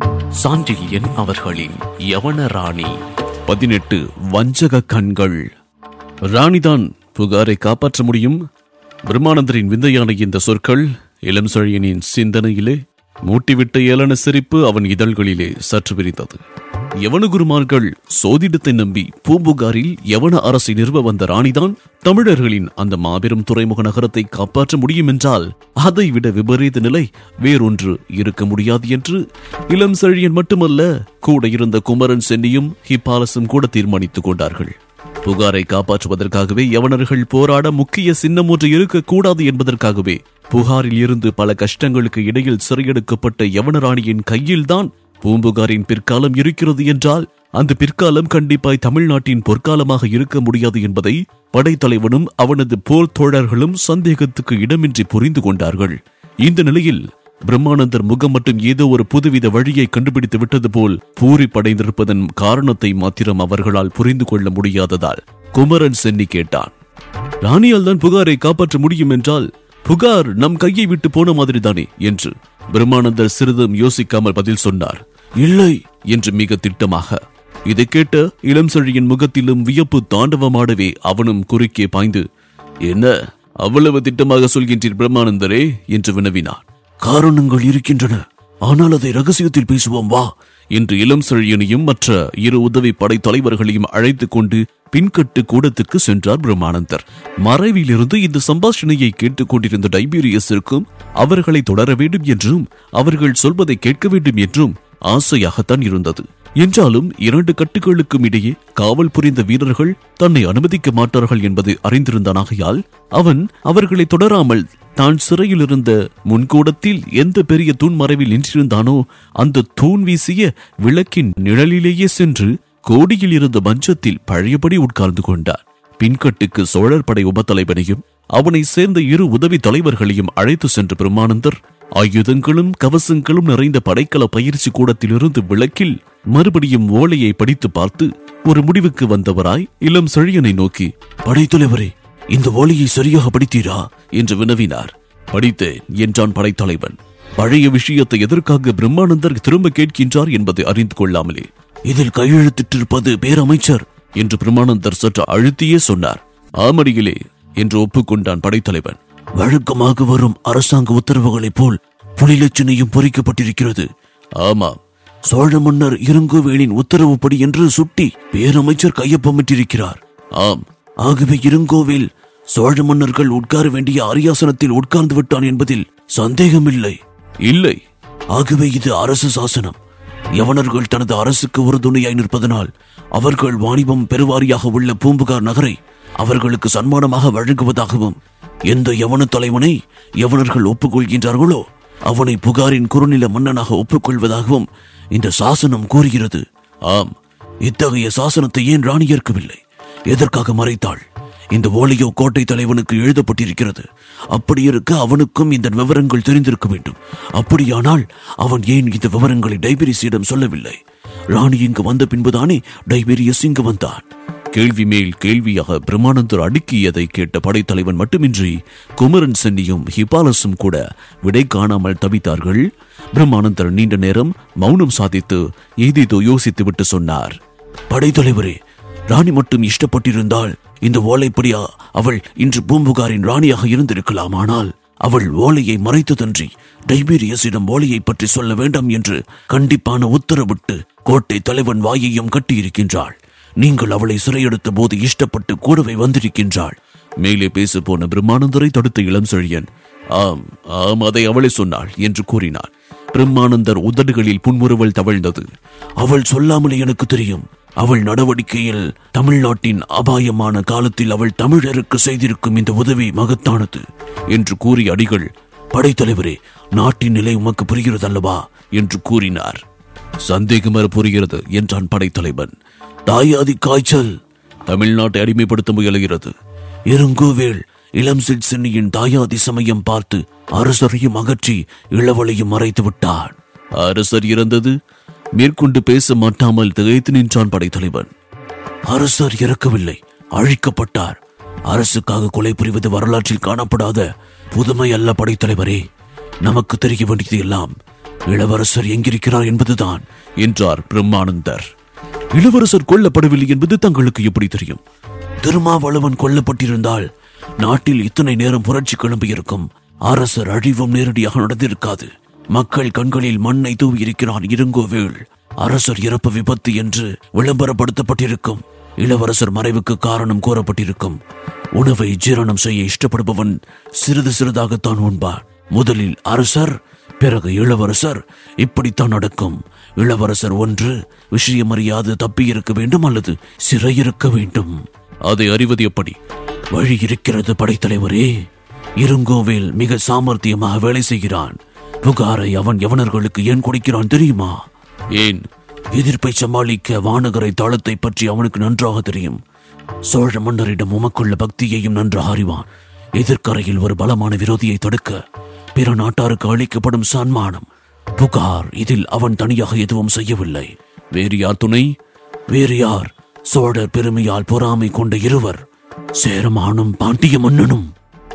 சாண்டில்யன் அவர்களின் யவன ராணி பதினெட்டு வஞ்சக கண்கள் ராணிதான் புகாரை காப்பாற்ற முடியும் பிரம்மானந்தரின் விந்தையான இந்த சொற்கள் இளம் செழியனின் சிந்தனையிலே மூட்டிவிட்ட ஏளன சிரிப்பு அவன் இதழ்களிலே சற்று விரிந்தது யவன குருமார்கள் சோதிடத்தை நம்பி பூம்புகாரில் யவன அரசை நிறுவ வந்த ராணிதான் தமிழர்களின் அந்த மாபெரும் துறைமுக நகரத்தை காப்பாற்ற முடியும் என்றால் அதைவிட விபரீத நிலை வேறொன்று இருக்க முடியாது என்று இளம் செழியன் மட்டுமல்ல கூட இருந்த குமரன் சென்னியும் ஹிப்பாலசும் கூட தீர்மானித்துக் கொண்டார்கள் புகாரை காப்பாற்றுவதற்காகவே யவனர்கள் போராட முக்கிய சின்னம் ஒன்று இருக்கக்கூடாது என்பதற்காகவே புகாரில் இருந்து பல கஷ்டங்களுக்கு இடையில் சிறையெடுக்கப்பட்ட யவனராணியின் கையில்தான் பூம்புகாரின் பிற்காலம் இருக்கிறது என்றால் அந்த பிற்காலம் கண்டிப்பாய் தமிழ்நாட்டின் பொற்காலமாக இருக்க முடியாது என்பதை படைத்தலைவனும் அவனது போர் தோழர்களும் சந்தேகத்துக்கு இடமின்றி புரிந்து கொண்டார்கள் இந்த நிலையில் பிரம்மானந்தர் முகம் மட்டும் ஏதோ ஒரு புதுவித வழியை கண்டுபிடித்து விட்டது போல் பூரிப்படைந்திருப்பதன் காரணத்தை மாத்திரம் அவர்களால் புரிந்து கொள்ள முடியாததால் குமரன் சென்னி கேட்டான் ராணியால் தான் புகாரை காப்பாற்ற முடியும் என்றால் புகார் நம் கையை விட்டு போன மாதிரி தானே என்று பிரம்மானந்தர் சிறிதும் யோசிக்காமல் பதில் சொன்னார் இல்லை என்று மிக திட்டமாக இதை கேட்ட இளம் செழியின் முகத்திலும் வியப்பு தாண்டவமாடவே அவனும் குறுக்கே பாய்ந்து என்ன அவ்வளவு திட்டமாக சொல்கின்றீர் பிரம்மானந்தரே என்று வினவினான் காரணங்கள் இருக்கின்றன ஆனால் அதை ரகசியத்தில் பேசுவோம் வா என்று இளம் செழியனையும் மற்ற இரு உதவி படை தலைவர்களையும் அழைத்துக் கொண்டு பின்கட்டு கூடத்திற்கு சென்றார் பிரம்மானந்தர் மறைவிலிருந்து இந்த சம்பாஷணையை கேட்டுக் கொண்டிருந்த டைபீரியஸிற்கும் அவர்களை தொடர வேண்டும் என்றும் அவர்கள் சொல்வதை கேட்க வேண்டும் என்றும் ஆசையாகத்தான் இருந்தது என்றாலும் இரண்டு கட்டுகளுக்கும் இடையே காவல் புரிந்த வீரர்கள் தன்னை அனுமதிக்க மாட்டார்கள் என்பது அறிந்திருந்தானாகையால் அவன் அவர்களை தொடராமல் தான் சிறையில் இருந்த முன்கூடத்தில் எந்த பெரிய தூண் மறைவில் நின்றிருந்தானோ அந்த தூண் வீசிய விளக்கின் நிழலிலேயே சென்று கோடியில் இருந்த மஞ்சத்தில் பழையபடி உட்கார்ந்து கொண்டார் பின்கட்டுக்கு சோழர் படை உபத்தலைவனையும் அவனை சேர்ந்த இரு உதவி தலைவர்களையும் அழைத்து சென்ற பிரம்மானந்தர் ஆயுதங்களும் கவசங்களும் நிறைந்த படைக்கல பயிற்சி கூடத்திலிருந்து விளக்கில் மறுபடியும் ஓலையை படித்து பார்த்து ஒரு முடிவுக்கு வந்தவராய் இளம் செழியனை நோக்கி படைத்தலைவரே இந்த ஓலையை சரியாக படித்தீரா என்று வினவினார் படித்தேன் என்றான் படைத்தலைவன் பழைய விஷயத்தை எதற்காக பிரம்மானந்தர் திரும்ப கேட்கின்றார் என்பதை அறிந்து கொள்ளாமலே இதில் கையெழுத்திட்டிருப்பது பேரமைச்சர் என்று பிரம்மானந்தர் சற்று அழுத்தியே சொன்னார் ஆமடியிலே என்று ஒப்புக்கொண்டான் படைத்தலைவன் வழக்கமாக வரும் அரசாங்க உத்தரவுகளைப் போல் புலிலட்சணையும் பொறிக்கப்பட்டிருக்கிறது ஆமாம் சோழ மன்னர் இருங்கோவேலின் உத்தரவுப்படி என்று சுட்டி பேரமைச்சர் கையொப்பமிட்டிருக்கிறார் ஆம் ஆகவே இருங்கோவில் சோழ மன்னர்கள் உட்கார வேண்டிய அரியாசனத்தில் உட்கார்ந்து விட்டான் என்பதில் சந்தேகமில்லை இல்லை ஆகவே இது அரசு சாசனம் யவனர்கள் தனது அரசுக்கு உறுதுணையாய் நிற்பதனால் அவர்கள் வாணிபம் பெருவாரியாக உள்ள பூம்புகார் நகரை அவர்களுக்கு சன்மானமாக வழங்குவதாகவும் எந்த யவன தலைவனை யவனர்கள் ஒப்புக்கொள்கின்றார்களோ அவனை புகாரின் குறுநில மன்னனாக ஒப்புக்கொள்வதாகவும் இந்த சாசனம் கூறுகிறது ஆம் இத்தகைய சாசனத்தை ஏன் ராணி ஏற்கவில்லை எதற்காக மறைத்தாள் இந்த ஓலியோ கோட்டை தலைவனுக்கு எழுதப்பட்டிருக்கிறது அப்படி இருக்க அவனுக்கும் இந்த விவரங்கள் தெரிந்திருக்க வேண்டும் அப்படியானால் அவன் ஏன் இந்த விவரங்களை டைபீரியஸிடம் சொல்லவில்லை ராணி இங்கு வந்த பின்புதானே டைபீரியஸ் இங்கு வந்தான் கேள்வி மேல் கேள்வியாக பிரம்மானந்தர் அடுக்கியதை கேட்ட படைத்தலைவன் மட்டுமின்றி குமரன் சென்னியும் ஹிபாலஸும் கூட விடை காணாமல் தவித்தார்கள் பிரம்மானந்தர் நீண்ட நேரம் மௌனம் சாதித்து ஏதேதோ யோசித்துவிட்டு சொன்னார் படைத்தலைவரே ராணி மட்டும் இஷ்டப்பட்டிருந்தால் இந்த ஓலைப்படி அ- அவள் இன்று பூம்புகாரின் ராணியாக இருந்திருக்கலாம் ஆனால் அவள் ஓலையை மறைத்ததன்றி டைபீரியஸிடம் ஓலையை பற்றி சொல்ல வேண்டாம் என்று கண்டிப்பான உத்தரவிட்டு கோட்டை தலைவன் வாயையும் கட்டியிருக்கின்றாள் நீங்கள் அவளை சிறையெடுத்த போது இஷ்டப்பட்டு கூடவே வந்திருக்கின்றாள் மேலே பேச போன பிரம்மானந்தரை தடுத்த இளம் செழியன் ஆம் ஆம் அதை அவளே சொன்னாள் என்று கூறினார் பிரம்மானந்தர் உதடுகளில் புன்முறுவல் தவழ்ந்தது அவள் சொல்லாமலே எனக்கு தெரியும் அவள் நடவடிக்கையில் தமிழ்நாட்டின் அபாயமான காலத்தில் அவள் தமிழருக்கு செய்திருக்கும் இந்த உதவி மகத்தானது என்று கூறிய அடிகள் படைத்தலைவரே நாட்டின் நிலை உமக்கு புரிகிறதல்லவா என்று கூறினார் சந்தேகமர புரிகிறது என்றான் படைத்தலைவன் தாயாதி காய்ச்சல் தமிழ்நாட்டை அடிமைப்படுத்த முயலுகிறது இருங்கோவேல் இளம் சிற்சென்னியின் தாயாதி சமயம் பார்த்து அரசரையும் அகற்றி இளவலையும் மறைத்து விட்டான் அரசர் இறந்தது மேற்கொண்டு பேச மாட்டாமல் திகைத்து நின்றான் படைத்தலைவன் அரசர் இறக்கவில்லை அழிக்கப்பட்டார் அரசுக்காக கொலை புரிவது வரலாற்றில் காணப்படாத புதுமை அல்ல படைத்தலைவரே நமக்கு தெரிய வேண்டியது எல்லாம் இளவரசர் எங்கிருக்கிறார் என்பதுதான் என்றார் பிரம்மானந்தர் இளவரசர் கொல்லப்படவில்லை என்பது தங்களுக்கு எப்படி தெரியும் திருமாவளவன் கொல்லப்பட்டிருந்தால் நாட்டில் இத்தனை நேரம் புரட்சி கிளம்பியிருக்கும் அரசர் அழிவும் நேரடியாக நடந்திருக்காது மக்கள் கண்களில் மண்ணை தூவி இருக்கிறான் இருங்கோவேள் அரசர் இறப்பு விபத்து என்று விளம்பரப்படுத்தப்பட்டிருக்கும் இளவரசர் மறைவுக்கு காரணம் கூறப்பட்டிருக்கும் உணவை ஜீரணம் செய்ய இஷ்டப்படுபவன் சிறிது சிறிதாகத்தான் உண்பார் முதலில் அரசர் பிறகு இளவரசர் இப்படித்தான் நடக்கும் இளவரசர் ஒன்று விஷயம் அறியாது தப்பியிருக்க வேண்டும் அல்லது சிறையிருக்க வேண்டும் அதை அறிவது எப்படி வழி இருக்கிறது படைத்தலைவரே இருங்கோவேல் மிக சாமர்த்தியமாக வேலை செய்கிறான் புகாரை அவன் யவனர்களுக்கு ஏன் கொடுக்கிறான் தெரியுமா ஏன் எதிர்ப்பை சமாளிக்க வானகரை தாளத்தை பற்றி அவனுக்கு நன்றாக தெரியும் சோழ மன்னரிடம் உமக்குள்ள பக்தியையும் நன்றாக அறிவான் எதிர்க்கரையில் ஒரு பலமான விரோதியை தடுக்க பிற நாட்டாருக்கு அளிக்கப்படும் சன்மானம் புகார் இதில் அவன் தனியாக எதுவும் செய்யவில்லை வேறு யார் துணை வேறு யார் சோழர் பெருமையால் பொறாமை கொண்ட இருவர் சேரமானும் பாண்டிய மன்னனும்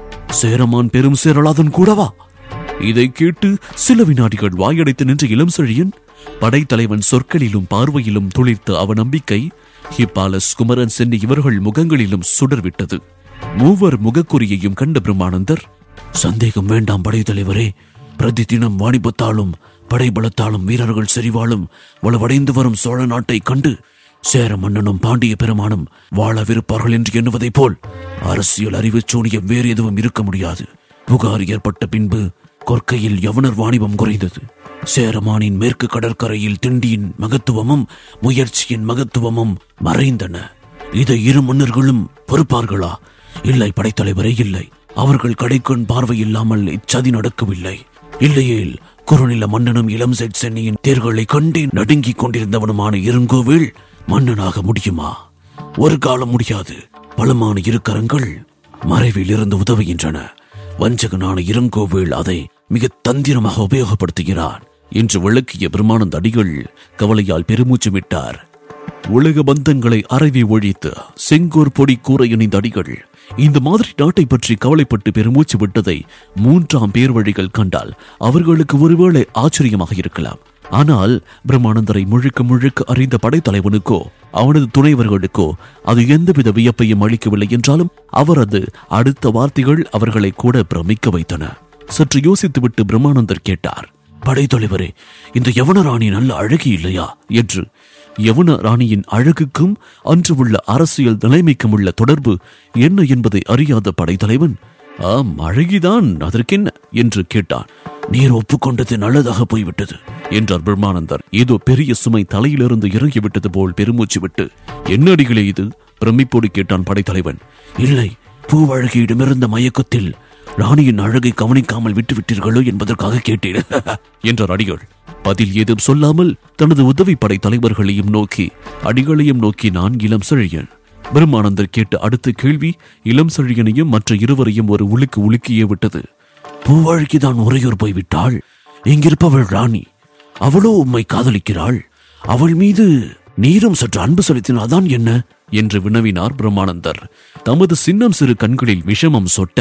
சேரமான் பெரும் சேரலாதன் கூடவா இதை கேட்டு சில வினாடிகள் வாயடைத்து நின்ற இளம் செழியன் படைத்தலைவன் சொற்களிலும் பார்வையிலும் துளிர்த்த அவ நம்பிக்கை ஹிப்பாலஸ் குமரன் சென்னி இவர்கள் முகங்களிலும் சுடர்விட்டது மூவர் முகக்குறியையும் கண்ட பிரம்மானந்தர் சந்தேகம் வேண்டாம் படைத்தலைவரே பிரதி தினம் வாணிபத்தாலும் படைபலத்தாலும் வீரர்கள் செறிவாலும் வலுவடைந்து வரும் சோழ நாட்டை கண்டு சேர மன்னனும் பாண்டிய பெருமானும் வாழவிருப்பார்கள் என்று எண்ணுவதைப் போல் அரசியல் அறிவு சூனியம் வேறு எதுவும் இருக்க முடியாது புகார் ஏற்பட்ட பின்பு கொற்கையில் யவனர் வாணிபம் குறைந்தது சேரமானின் மேற்கு கடற்கரையில் திண்டியின் மகத்துவமும் முயற்சியின் மகத்துவமும் மறைந்தன இதை இரு மன்னர்களும் பொறுப்பார்களா இல்லை படைத்தலைவரே இல்லை அவர்கள் கடைக்கண் பார்வை இல்லாமல் இச்சதி நடக்கவில்லை இல்லையேல் குறுநில மன்னனும் இளம் செட் சென்னியின் தேர்களை கண்டு நடுங்கிக் கொண்டிருந்தவனுமான இருங்கோவில் மன்னனாக முடியுமா ஒரு காலம் முடியாது பலமான இரு கரங்கள் மறைவில் இருந்து உதவுகின்றன வஞ்சகனான இருங்கோவில் அதை மிக தந்திரமாக உபயோகப்படுத்துகிறான் என்று விளக்கிய பிரம்மானந்த அடிகள் கவலையால் பெருமூச்சு விட்டார் உலக பந்தங்களை அறவி ஒழித்து செங்கோர் பொடி கூற இணைந்த அடிகள் இந்த மாதிரி நாட்டை பற்றி கவலைப்பட்டு பெருமூச்சு விட்டதை மூன்றாம் பேர் வழிகள் கண்டால் அவர்களுக்கு ஒருவேளை ஆச்சரியமாக இருக்கலாம் ஆனால் பிரம்மானந்தரை முழுக்க முழுக்க அறிந்த படைத்தலைவனுக்கோ அவனது துணைவர்களுக்கோ அது எந்தவித வியப்பையும் அளிக்கவில்லை என்றாலும் அவரது அடுத்த வார்த்தைகள் அவர்களை கூட பிரமிக்க வைத்தன சற்று யோசித்துவிட்டு பிரம்மானந்தர் கேட்டார் படைத்தலைவரே இந்த யவன ராணி நல்ல அழகி இல்லையா என்று யவன ராணியின் அழகுக்கும் அன்று உள்ள அரசியல் நிலைமைக்கும் உள்ள தொடர்பு என்ன என்பதை அறியாத படைத்தலைவன் ஆம் அழகிதான் அதற்கென்ன என்று கேட்டான் நீர் ஒப்புக்கொண்டது நல்லதாக போய்விட்டது என்றார் பிரம்மானந்தர் ஏதோ பெரிய சுமை தலையிலிருந்து இறங்கிவிட்டது போல் பெருமூச்சு விட்டு என்ன அடிகளே இது பிரமிப்போடு கேட்டான் படைத்தலைவன் இல்லை பூவழகியிடமிருந்த மயக்கத்தில் ராணியின் அழகை கவனிக்காமல் விட்டுவிட்டீர்களோ என்பதற்காக கேட்டேன் என்றார் அடிகள் பதில் ஏதும் சொல்லாமல் தனது உதவி படை தலைவர்களையும் நோக்கி அடிகளையும் நோக்கி நான் இளம் செழியன் பிரம்மானந்தர் கேட்ட அடுத்த கேள்வி இளம் செழியனையும் மற்ற இருவரையும் ஒரு உலுக்கு உலுக்கியே விட்டது பூவாழ்கிதான் உறையூர் போய்விட்டாள் இங்கிருப்பவள் ராணி அவளோ உம்மை காதலிக்கிறாள் அவள் மீது நீரும் சற்று அன்பு செலுத்தினால்தான் என்ன என்று வினவினார் பிரம்மானந்தர் தமது சின்னம் சிறு கண்களில் விஷமம் சொட்ட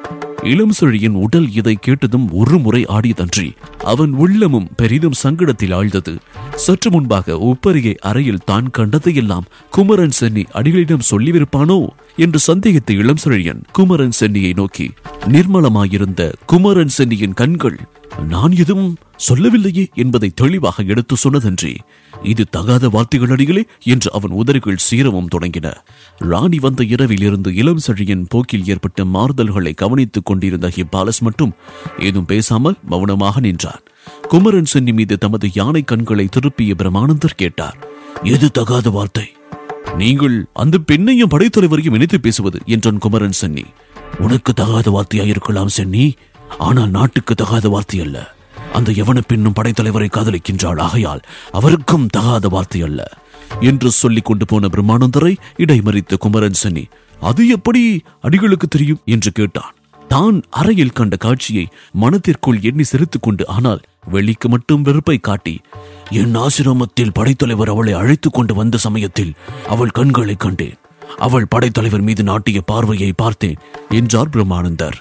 இளம் செழியின் உடல் இதை கேட்டதும் ஒரு முறை ஆடியதன்றி அவன் உள்ளமும் பெரிதும் சங்கடத்தில் ஆழ்ந்தது சற்று முன்பாக ஒப்பரிகை அறையில் தான் கண்டதையெல்லாம் குமரன் சென்னி அடிகளிடம் சொல்லிவிருப்பானோ என்று சந்தேகித்த இளம் செழியன் குமரன் சென்னியை நோக்கி நிர்மலமாயிருந்த குமரன் சென்னியின் கண்கள் நான் எதுவும் சொல்லவில்லையே என்பதை தெளிவாக எடுத்து சொன்னதன்றி இது தகாத வார்த்தைகள் அடிகளே என்று அவன் உதறுகள் சீரவும் தொடங்கின ராணி வந்த இரவில் இருந்து இளம் செழியின் போக்கில் ஏற்பட்ட மாறுதல்களை கவனித்துக் கொண்டிருந்த ஹிப்பாலஸ் மட்டும் ஏதும் பேசாமல் மௌனமாக நின்றான் குமரன் சென்னி மீது தமது யானை கண்களை திருப்பிய பிரமானந்தர் கேட்டார் எது தகாத வார்த்தை நீங்கள் அந்த பெண்ணையும் படைத்தலைவரையும் இணைத்து பேசுவது என்றான் குமரன் சென்னி உனக்கு தகாத வார்த்தையாயிருக்கலாம் சென்னி ஆனால் நாட்டுக்கு தகாத வார்த்தை அல்ல அந்த எவன பெண்ணும் படைத்தலைவரை காதலிக்கின்றாள் ஆகையால் அவருக்கும் தகாத வார்த்தை அல்ல என்று சொல்லிக் கொண்டு போன பிரம்மானந்தரை இடைமறித்த குமரன் சென்னி அது எப்படி அடிகளுக்கு தெரியும் என்று கேட்டான் தான் அறையில் கண்ட காட்சியை மனத்திற்குள் எண்ணி சிரித்துக் கொண்டு ஆனால் வெளிக்கு மட்டும் வெறுப்பை காட்டி என் ஆசிரமத்தில் படைத்தலைவர் அவளை அழைத்துக் கொண்டு வந்த சமயத்தில் அவள் கண்களை கண்டேன் அவள் படைத்தலைவர் மீது நாட்டிய பார்வையை பார்த்தேன் என்றார் பிரம்மானந்தர்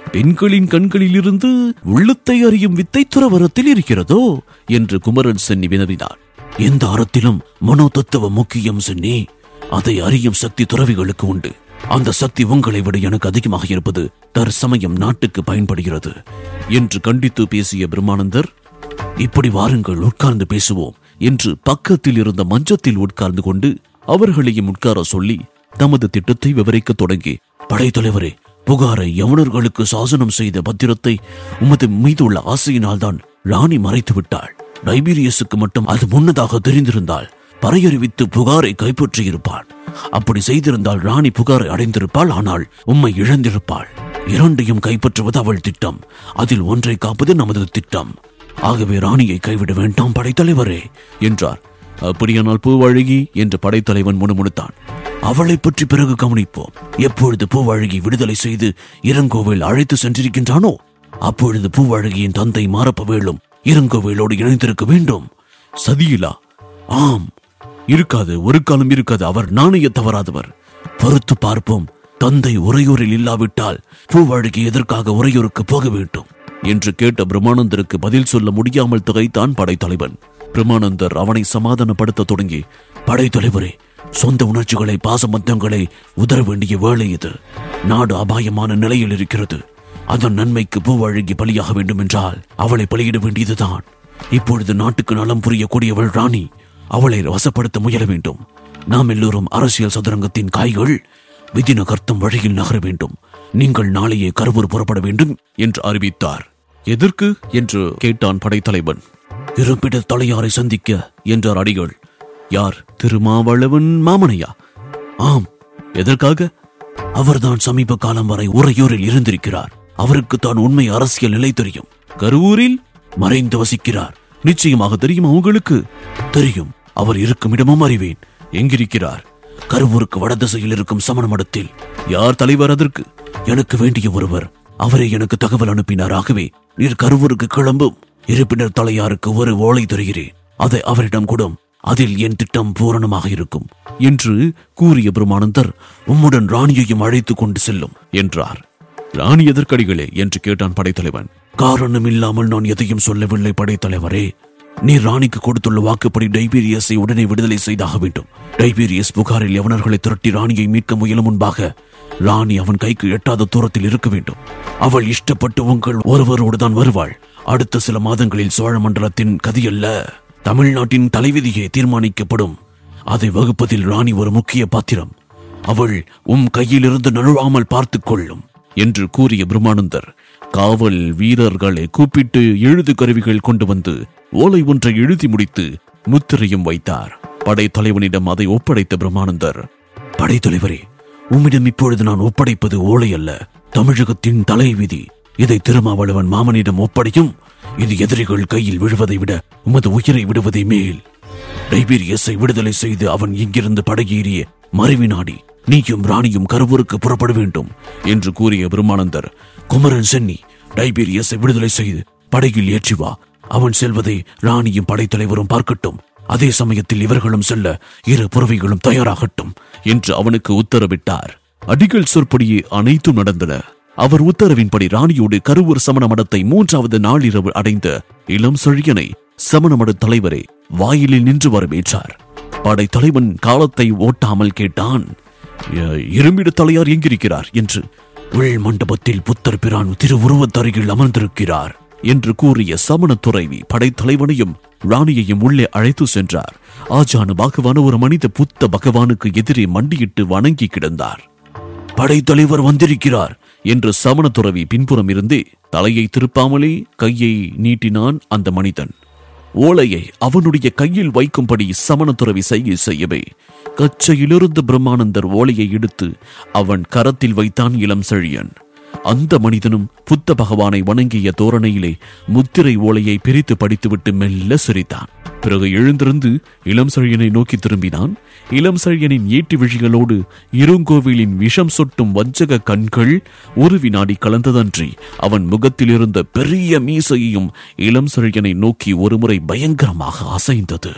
பெண்களின் கண்களிலிருந்து உள்ளத்தை அறியும் வித்தை துறவரத்தில் இருக்கிறதோ என்று குமரன் சென்னி வினவினார் எந்த அறத்திலும் மனோதத்துவம் முக்கியம் சென்னி அதை அறியும் சக்தி துறவிகளுக்கு உண்டு அந்த சக்தி உங்களை விட எனக்கு அதிகமாக இருப்பது தற்சமயம் நாட்டுக்கு பயன்படுகிறது என்று கண்டித்து பேசிய பிரம்மானந்தர் இப்படி வாருங்கள் உட்கார்ந்து பேசுவோம் என்று பக்கத்தில் இருந்த மஞ்சத்தில் உட்கார்ந்து கொண்டு அவர்களையும் உட்கார சொல்லி தமது திட்டத்தை விவரிக்கத் தொடங்கி படைத்தலைவரே புகாரை யவனர்களுக்கு சாசனம் செய்த பத்திரத்தை உமது மீதுள்ள ஆசையினால்தான் ராணி மறைத்து விட்டாள் டைபீரியஸுக்கு மட்டும் அது முன்னதாக தெரிந்திருந்தால் பறையறிவித்து புகாரை கைப்பற்றியிருப்பாள் அப்படி செய்திருந்தால் ராணி புகாரை அடைந்திருப்பாள் ஆனால் உம்மை இழந்திருப்பாள் இரண்டையும் கைப்பற்றுவது அவள் திட்டம் அதில் ஒன்றை காப்பது நமது திட்டம் ஆகவே ராணியை கைவிட வேண்டாம் படைத்தலைவரே என்றார் அப்படியானால் பூவழகி என்று படைத்தலைவன் முணுமுணுத்தான் அவளை பற்றி பிறகு கவனிப்போம் எப்பொழுது பூவழகி விடுதலை செய்து இளங்கோவில் அழைத்து சென்றிருக்கின்றானோ அப்பொழுது பூவழகியின் தந்தை மாரப்பவேலும் இளங்கோவிலோடு இணைந்திருக்க வேண்டும் சதியிலா ஆம் இருக்காது ஒரு காலம் இருக்காது அவர் நாணய தவறாதவர் பொறுத்து பார்ப்போம் தந்தை உறையூரில் இல்லாவிட்டால் பூவழகி எதற்காக உறையூருக்கு போக வேண்டும் என்று கேட்ட பிரம்மானந்தருக்கு பதில் சொல்ல முடியாமல் திகைத்தான் படைத்தலைவன் பிரம்மானந்தர் அவனை சமாதானப்படுத்த தொடங்கி படைத்தலைவரே சொந்த உணர்ச்சிகளை பாசமத்தங்களை உதற வேண்டிய வேலை இது நாடு அபாயமான நிலையில் இருக்கிறது அதன் நன்மைக்கு பூவழகி பலியாக வேண்டும் என்றால் அவளை பலியிட வேண்டியதுதான் இப்பொழுது நாட்டுக்கு நலம் புரியக்கூடியவள் ராணி அவளை வசப்படுத்த முயல வேண்டும் நாம் எல்லோரும் அரசியல் சதுரங்கத்தின் காய்கள் விதி நகர்த்தும் வழியில் நகர வேண்டும் நீங்கள் நாளையே கருவூர் புறப்பட வேண்டும் என்று அறிவித்தார் எதற்கு என்று கேட்டான் படைத்தலைவன் இருப்பிட தலையாரை சந்திக்க என்றார் அடிகள் யார் திருமாவளவன் மாமனையா ஆம் எதற்காக அவர்தான் சமீப காலம் வரை உறையூரில் இருந்திருக்கிறார் அவருக்கு தான் உண்மை அரசியல் நிலை தெரியும் கருவூரில் மறைந்து வசிக்கிறார் நிச்சயமாக தெரியுமா உங்களுக்கு தெரியும் அவர் இருக்கும் இடமும் அறிவேன் எங்கிருக்கிறார் கருவூருக்கு வடதிசையில் இருக்கும் சமண மடத்தில் யார் தலைவர் அதற்கு எனக்கு வேண்டிய ஒருவர் அவரே எனக்கு தகவல் அனுப்பினார் ஆகவே நீர் கருவூருக்கு கிளம்பும் இருப்பினர் தலையாருக்கு ஒரு ஓலை தருகிறேன் அதை அவரிடம் கொடும் அதில் என் திட்டம் பூரணமாக இருக்கும் என்று கூறிய பிரம்மானந்தர் உம்முடன் ராணியையும் அழைத்துக் கொண்டு செல்லும் என்றார் ராணி எதற்கடிகளே என்று கேட்டான் படைத்தலைவன் காரணம் இல்லாமல் நான் எதையும் சொல்லவில்லை படைத்தலைவரே நீர் ராணிக்கு கொடுத்துள்ள வாக்குப்படி டைபீரியஸை உடனே விடுதலை செய்தாக வேண்டும் டைபீரியஸ் புகாரில் யவனர்களை திரட்டி ராணியை மீட்க முயலும் முன்பாக ராணி அவன் கைக்கு எட்டாத தூரத்தில் இருக்க வேண்டும் அவள் இஷ்டப்பட்டு உங்கள் ஒருவரோடு தான் வருவாள் அடுத்த சில மாதங்களில் சோழ மண்டலத்தின் கதியல்ல தமிழ்நாட்டின் தலைவிதியே தீர்மானிக்கப்படும் அதை வகுப்பதில் ராணி ஒரு முக்கிய பாத்திரம் அவள் உம் கையிலிருந்து நழுவாமல் பார்த்துக் கொள்ளும் என்று கூறிய பிரம்மானந்தர் காவல் வீரர்களை கூப்பிட்டு எழுது கருவிகள் கொண்டு வந்து ஓலை ஒன்றை எழுதி முடித்து முத்திரையும் வைத்தார் படைத்தலைவனிடம் அதை ஒப்படைத்த பிரம்மானந்தர் படைத்தலைவரே உம்மிடம் இப்பொழுது நான் ஒப்படைப்பது ஓலை அல்ல தமிழகத்தின் தலைவிதி இதை திருமாவளவன் மாமனிடம் ஒப்படையும் இது எதிரிகள் கையில் விழுவதை விட உமது உயிரை விடுவதை மேல் டைபீரியஸை விடுதலை செய்து அவன் இங்கிருந்து படகேறிய மறைவி நாடி நீயும் ராணியும் கருவூருக்கு புறப்பட வேண்டும் என்று கூறிய பிரம்மானந்தர் குமரன் சென்னி டைபீரியஸை விடுதலை செய்து படகில் ஏற்றி வா அவன் செல்வதை ராணியும் படைத்தலைவரும் பார்க்கட்டும் அதே சமயத்தில் இவர்களும் செல்ல இரு புறவைகளும் தயாராகட்டும் என்று அவனுக்கு உத்தரவிட்டார் அடிகள் சொற்படியே அனைத்தும் நடந்தன அவர் உத்தரவின்படி ராணியோடு கருவூர் சமண மடத்தை மூன்றாவது நாளிரவு அடைந்த இளம் செழியனை சமண மட தலைவரை வாயிலில் நின்று வரவேற்றார் படை தலைவன் காலத்தை ஓட்டாமல் கேட்டான் "எ- இரும்பிட தலையார் எங்கிருக்கிறார் என்று உள் மண்டபத்தில் புத்தர் பிரான் திருவுருவத்தருகில் அமர்ந்திருக்கிறார் என்று கூறிய சமண துறைவி படைத்தலைவனையும் ராணியையும் உள்ளே அழைத்து சென்றார் ஆஜானு பாகவான ஒரு மனித புத்த பகவானுக்கு எதிரே மண்டியிட்டு வணங்கி கிடந்தார் படைத்தலைவர் வந்திருக்கிறார் என்று சமண துறவி பின்புறம் இருந்தே தலையை திருப்பாமலே கையை நீட்டினான் அந்த மனிதன் ஓலையை அவனுடைய கையில் வைக்கும்படி சமண துறவி செய்கை செய்யவே கச்சையிலிருந்து பிரம்மானந்தர் ஓலையை எடுத்து அவன் கரத்தில் வைத்தான் இளம் செழியன் அந்த மனிதனும் புத்த பகவானை வணங்கிய தோரணையிலே முத்திரை ஓலையை பிரித்து படித்துவிட்டு மெல்ல சிரித்தான் பிறகு எழுந்திருந்து இளம் செழியனை நோக்கி திரும்பினான் இளம் செழியனின் ஈட்டி விழிகளோடு இருங்கோவிலின் விஷம் சொட்டும் வஞ்சக கண்கள் ஒரு வினாடி கலந்ததன்றி அவன் முகத்தில் இருந்த பெரிய மீசையையும் இளம் செழியனை நோக்கி ஒருமுறை பயங்கரமாக அசைந்தது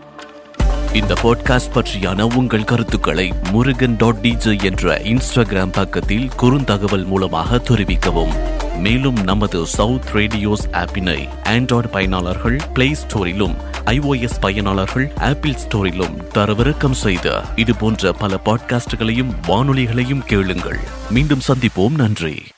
இந்த பாட்காஸ்ட் பற்றியான உங்கள் கருத்துக்களை முருகன் டாட் டிஜே என்ற இன்ஸ்டாகிராம் பக்கத்தில் குறுந்தகவல் மூலமாக தெரிவிக்கவும் மேலும் நமது சவுத் ரேடியோஸ் ஆப்பினை ஆண்ட்ராய்டு பயனாளர்கள் பிளே ஸ்டோரிலும் ஐஓஎஸ் பயனாளர்கள் ஆப்பிள் ஸ்டோரிலும் தரவிறக்கம் செய்த இது போன்ற பல பாட்காஸ்டுகளையும் வானொலிகளையும் கேளுங்கள் மீண்டும் சந்திப்போம் நன்றி